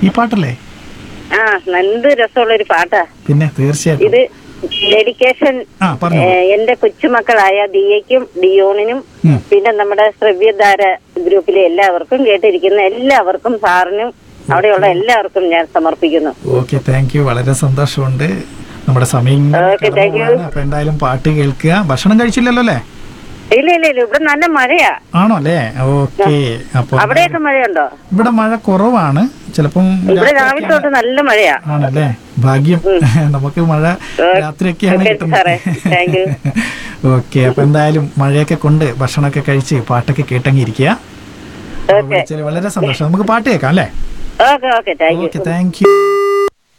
ഈ പാട്ടല്ലേ ആ എന്ത് രസമുള്ള ഒരു പാട്ടാ പിന്നെ തീർച്ചയായിട്ടും ഇത് ഡെഡിക്കേഷൻ ആ പറഞ്ഞു എന്റെ കൊച്ചുമക്കളായ ദിയയ്ക്കും ഡിയോണിനും ഉം. പിന്നെ നമ്മുടെ ശ്രവ്യധാര ഗ്രൂപ്പിലെ എല്ലാവർക്കും കേട്ടിരിക്കുന്ന എല്ലാവർക്കും സാറിനും അവിടെയുള്ള എല്ലാവർക്കും ഞാൻ സമർപ്പിക്കുന്നു ഓക്കെ താങ്ക് യു വളരെ സന്തോഷമുണ്ട് നമ്മുടെ സമയം Okay, thank you. കടന്നു അപ്പൊ എന്തായാലും പാട്ട് കേൾക്കുക ഭക്ഷണം കഴിച്ചില്ലല്ലോ അല്ലേ ഇല്ല ഇല്ല ഇല്ല ഇവിടെ നല്ല മഴയാ ആണോ അല്ലേ ഓക്കെ അപ്പൊ അവിടെയൊക്കെ മഴയുണ്ടോ ഇവിടെ മഴ കുറവാണ് ചിലപ്പം ഇവിടെ രാവിലെ രാത്രിയൊക്കെയാണ്. തൊട്ട് നല്ല മഴയാ ആണല്ലേ ഭാഗ്യം നമുക്ക് മഴ രാത്രിയൊക്കെയാണ് Okay, കിട്ടുന്നത് സാറേ. Thank you. ഓക്കെ അപ്പൊ എന്തായാലും മഴയൊക്കെ കൊണ്ട് ഭക്ഷണമൊക്കെ കഴിച്ച് പാട്ടൊക്കെ കേട്ടങ്ങിരിക്കുക ഓക്കെ വളരെ സന്തോഷം നമുക്ക് പാട്ട് കേൾക്കാം അല്ലേ okay okay thank you okay thank U